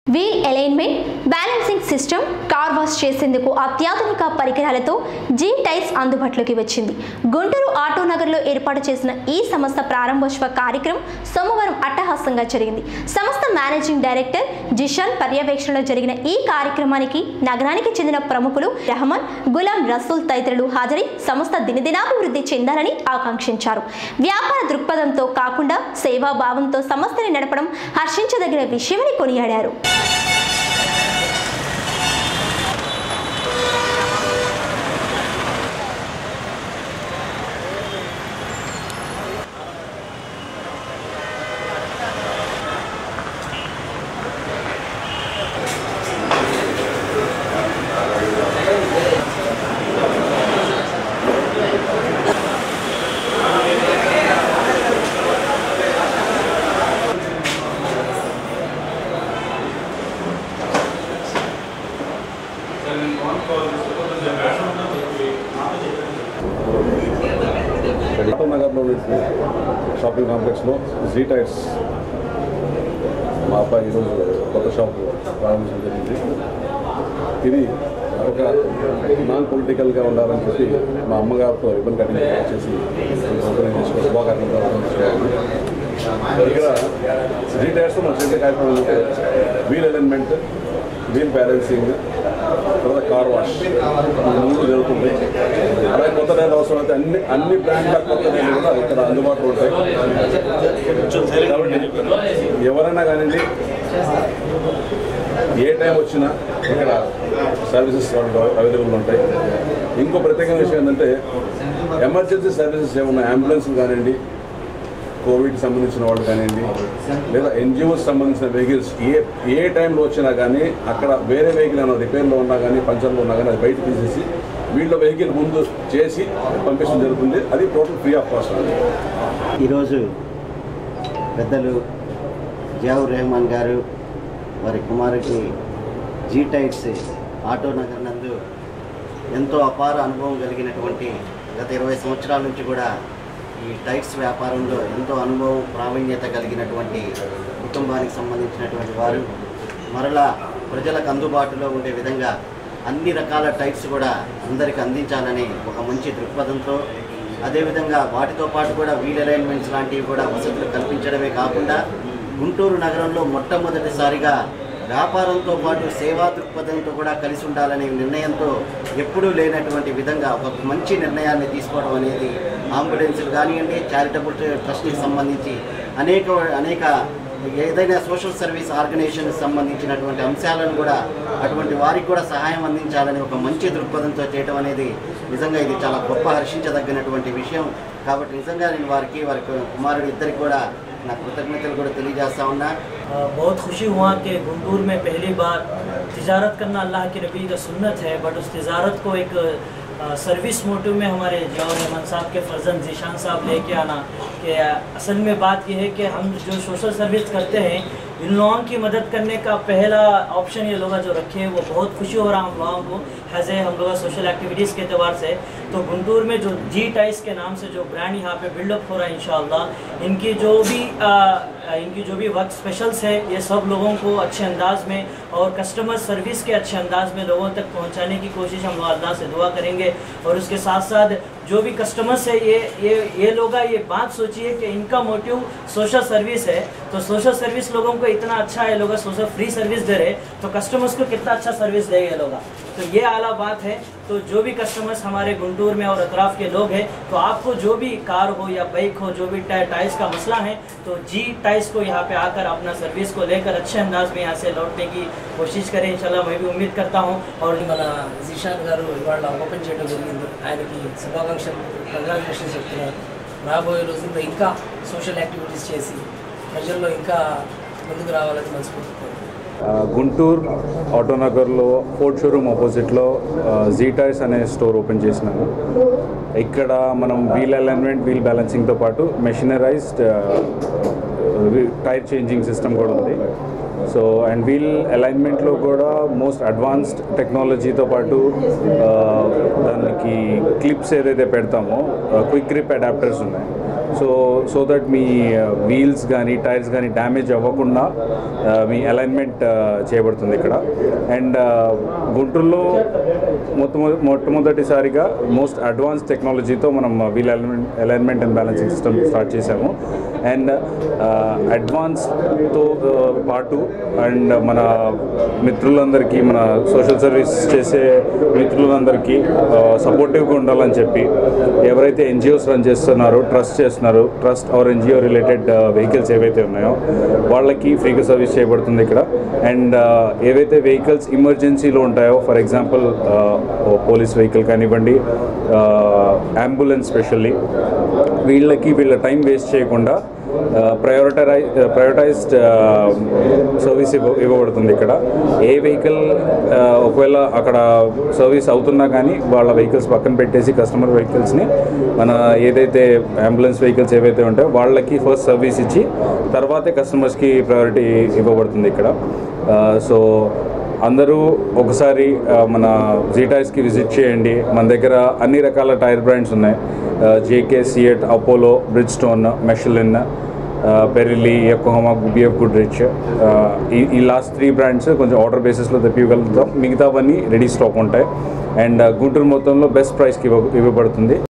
Wheel alignment balancing system car wash చేసేందుకు అత్యాధునిక పరికరాలతో జీ టైర్స్ అందుబాటులోకి వచ్చింది గుంటూరు ఆటో నగర్లో ఏర్పాటు చేసిన ఈ సంస్థ ప్రారంభోత్సవ కార్యక్రమం సోమవారం అట్టహాసంగా జరిగింది సంస్థ మేనేజింగ్ డైరెక్టర్ జిషాన్ పర్యవేక్షణలో జరిగిన ఈ కార్యక్రమానికి నగరానికి చెందిన ప్రముఖులు రహమాన్ గులాం రసూల్ తదితరులు హాజరై సంస్థ దినదినాభివృద్ధి చెందాలని ఆకాంక్షించారు వ్యాపార దృక్పథంతో కాకుండా సేవాభావంతో సంస్థని నడపడం హర్షించదగిన విషయమని కొనియాడారు ఆటో నగర్లో ఉన్న షాపింగ్ కాంప్లెక్స్లో జీ టైర్స్ మా అబ్బాయి ఈరోజు కొత్త షాప్ ప్రారంభించడం జరిగింది ఇది ఒక నాన్ పొలిటికల్గా ఉండాలని చెప్పి మా అమ్మగారితో రిబన్ కటింగ్ చేసి ఓపెనింగ్ చేసుకో శుభాకాంక్షలు ఇక్కడ జీ టైర్స్తో మన చేసే కార్యక్రమం ఏంటంటే వీల్ అలైన్మెంట్ వీల్ బ్యాలెన్సింగ్ తర్వాత కార్ వాష్ ఈ మూడు జరుగుతుంది అలాగే కొత్త టైర్లు అవసరం అయితే అన్ని అన్ని బ్రాండ్ల కొత్త టైర్లు కూడా ఇక్కడ అందుబాటులో ఉంటాయి కాబట్టి ఎవరైనా కానివ్వండి ఏ టైం వచ్చినా ఇక్కడ సర్వీసెస్ వాళ్ళకి అవైలబుల్ ఉంటాయి ఇంకో ప్రత్యేకమైన విషయం ఏంటంటే ఎమర్జెన్సీ సర్వీసెస్ ఏమన్నా అంబులెన్స్లు కానివ్వండి కోవిడ్కి సంబంధించిన వాళ్ళు కానివ్వండి లేదా ఎన్జిఓస్ సంబంధించిన వెహికల్స్ ఏ ఏ టైంలో వచ్చినా కానీ అక్కడ వేరే వెహికల్ ఏమైనా రిపేర్లో ఉన్నా కానీ పంచర్లో ఉన్నా కానీ అది బయట తీసేసి వీళ్ళ వెహికల్ ముందు చేసి పంపించడం జరుగుతుంది అది టోటల్ ఫ్రీ ఆఫ్ కాస్ట్ అండి ఈరోజు పెద్దలు జియావుర్ రెహమాన్ గారు వారి కుమారుడికి జీ టైర్స్ ఆటో నగర్ నందు ఎంతో అపార అనుభవం కలిగినటువంటి గత ఇరవై సంవత్సరాల నుంచి కూడా ఈ టైర్స్ వ్యాపారంలో ఎంతో అనుభవం ప్రావీణ్యత కలిగినటువంటి కుటుంబానికి సంబంధించినటువంటి వారు మరలా ప్రజలకు అందుబాటులో ఉండే విధంగా అన్ని రకాల టైప్స్ కూడా అందరికి అందించాలని ఒక మంచి దృక్పథంతో అదేవిధంగా వాటితో పాటు కూడా వీల్ అలైన్మెంట్స్ లాంటివి కూడా వసతులు కల్పించడమే కాకుండా గుంటూరు నగరంలో మొట్టమొదటిసారిగా వ్యాపారంతో పాటు సేవా దృక్పథంతో కూడా కలిసి ఉండాలనే నిర్ణయంతో ఎప్పుడూ లేనటువంటి విధంగా ఒక మంచి నిర్ణయాన్ని తీసుకోవడం అనేది అంబులెన్సులు కానివ్వండి చారిటబుల్ ట్రస్ట్కి సంబంధించి అనేక అనేక ఏదైనా సోషల్ సర్వీస్ ఆర్గనైజేషన్ సంబంధించినటువంటి అంశాలను కూడా అటువంటి వారికి కూడా సహాయం అందించాలని ఒక మంచి దృక్పథంతో చేయడం అనేది నిజంగా ఇది చాలా గొప్ప హర్షించదగినటువంటి విషయం కాబట్టి నిజంగా నేను వారికి వారి కుమారుడు ఇద్దరికి కూడా నా కృతజ్ఞతలు కూడా తెలియజేస్తా ఉన్నా अ, बहुत खुशी हुआ कि गुंटूर में पहली बार तिजारत करना अल्लाह के नबी का सुन्नत है बट उस तिजारत को एक अ, सर्विस मोटिव में हमारे जियाउर रहमान साहब के फर्जन जीशान साहब लेके आना कि अ, असल में बात यह है कि हम जो सोशल सर्विस करते हैं इन लोगों की मदद करने का पहला ऑप्शन ये लोग जो रखे हैं वो बहुत खुशी हो रहा हम लोगों को हैज़ ए हम लोग सोशल एक्टिविटीज़ के अतबार से तो गुंटूर में जो जी टाइस के नाम से जो ब्रांड यहाँ पे बिल्डअप हो रहा है इंशाल्लाह इनकी जो भी आ, इनकी जो भी वर्क स्पेशल्स है ये सब लोगों को अच्छे अंदाज में और कस्टमर सर्विस के अच्छे अंदाज में लोगों तक पहुँचाने की कोशिश हम लोग अल्लाह से दुआ करेंगे और उसके साथ साथ जो भी कस्टमर्स है ये ये ये लोग ये बात सोचिए कि इनका मोटिव सोशल सर्विस है तो सोशल सर्विस लोगों को इतना अच्छा है लोग सोशल फ्री सर्विस दे रहे तो कस्टमर्स को कितना अच्छा सर्विस देंगे लोग तो ये आला बात है तो जो भी कस्टमर्स हमारे गुंटूर में और अतराफ के लोग हैं तो आपको जो भी कार हो या बाइक हो जो भी टाय टाइल्स का मसला है तो जी टाइल्स को यहाँ पे आकर अपना सर्विस को लेकर अच्छे अंदाज में यहाँ से लौटने की कोशिश करें इंशाल्लाह मैं भी उम्मीद करता हूँ और మన జీషాన్ గారు ఇవాళ ఓపెన్ చేయడం జరిగింది ఆయనకి శుభాకాంక్షలు కంగ్రాచులేషన్స్ చెప్తున్నారు రాబోయే రోజుల్లో ఇంకా సోషల్ యాక్టివిటీస్ చేసి ప్రజల్లో ఇంకా ముందుకు రావాలని మనస్ఫూర్తి కోరుకుంటున్నాను. ఆ, గుంటూరు ఆటోనగర్లో ఫోర్ట్ షోరూమ్ ఆపోజిట్లో జీ టైర్స్ అనే స్టోర్ ఓపెన్ చేసినాము ఇక్కడ మనం వీల్ అలైన్మెంట్ వీల్ బ్యాలెన్సింగ్తో పాటు మెషినరైజ్డ్ టైర్ చేంజింగ్ సిస్టమ్ కూడా ఉంది సో అండ్ వీల్ అలైన్మెంట్లో కూడా మోస్ట్ అడ్వాన్స్డ్ టెక్నాలజీతో పాటు ఆ, దానికి క్లిప్స్ ఏదైతే పెడతామో క్విక్ గ్రిప్ అడాప్టర్స్ ఉన్నాయి సో సో దట్ మీ వీల్స్ కానీ టైర్స్ కానీ డ్యామేజ్ అవ్వకుండా ఆ, మీ అలైన్మెంట్ చేయబడుతుంది ఇక్కడ అండ్ గుంటూరులో మొత్తం మొట్టమొదటిసారిగా మోస్ట్ అడ్వాన్స్ టెక్నాలజీతో మనం wheel alignment alignment and balancing system start చేశాము అండ్ అడ్వాన్స్తో పాటు అండ్ మన మిత్రులందరికీ మన సోషల్ సర్వీస్ చేసే మిత్రులందరికీ సపోర్టివ్గా ఉండాలని చెప్పి ఎవరైతే ఎన్జిఓస్ రన్ చేస్తున్నారో ట్రస్ట్ చేస్తున్నారో trust or NGO related vehicles ఏవైతే ఉన్నాయో వాళ్ళకి ఫ్రీగా సర్వీస్ చేయబడుతుంది ఇక్కడ అండ్ ఏవైతే వెహికల్స్ ఎమర్జెన్సీలో ఉంటాయో ఫర్ ఎగ్జాంపుల్ పోలీస్ వెహికల్ కానివ్వండి అంబులెన్స్ స్పెషల్లీ వీళ్ళకి వీళ్ళ టైం వేస్ట్ చేయకుండా ప్రయోరిటరై ప్రయోరిటైజ్డ్ సర్వీస్ ఇవ్వ ఇవ్వబడుతుంది ఇక్కడ ఏ వెహికల్ ఒకవేళ అక్కడ సర్వీస్ అవుతున్నా కానీ వాళ్ళ వెహికల్స్ పక్కన పెట్టేసి కస్టమర్ వెహికల్స్ని మన ఏదైతే అంబులెన్స్ వెహికల్స్ ఏవైతే ఉంటాయో వాళ్ళకి ఫస్ట్ సర్వీస్ ఇచ్చి తర్వాతే కస్టమర్స్కి ప్రయారిటీ ఇవ్వబడుతుంది ఇక్కడ సో అందరూ ఒకసారి ఆ, మన జీటాయిస్కి విజిట్ చేయండి మన దగ్గర అన్ని రకాల టైర్ బ్రాండ్స్ ఉన్నాయి JK CEAT Apollo Bridgestone Michelin Pirelli Yokohama BF Goodrich ఈ ఈ లాస్ట్ త్రీ బ్రాండ్స్ కొంచెం ఆర్డర్ బేసిస్లో తెప్పిగలుగుతాం మిగతావన్నీ రెడీ స్టాక్ ఉంటాయి అండ్ గుంటూరు మొత్తంలో బెస్ట్ ప్రైస్కి ఇవ్వ ఇవ్వబడుతుంది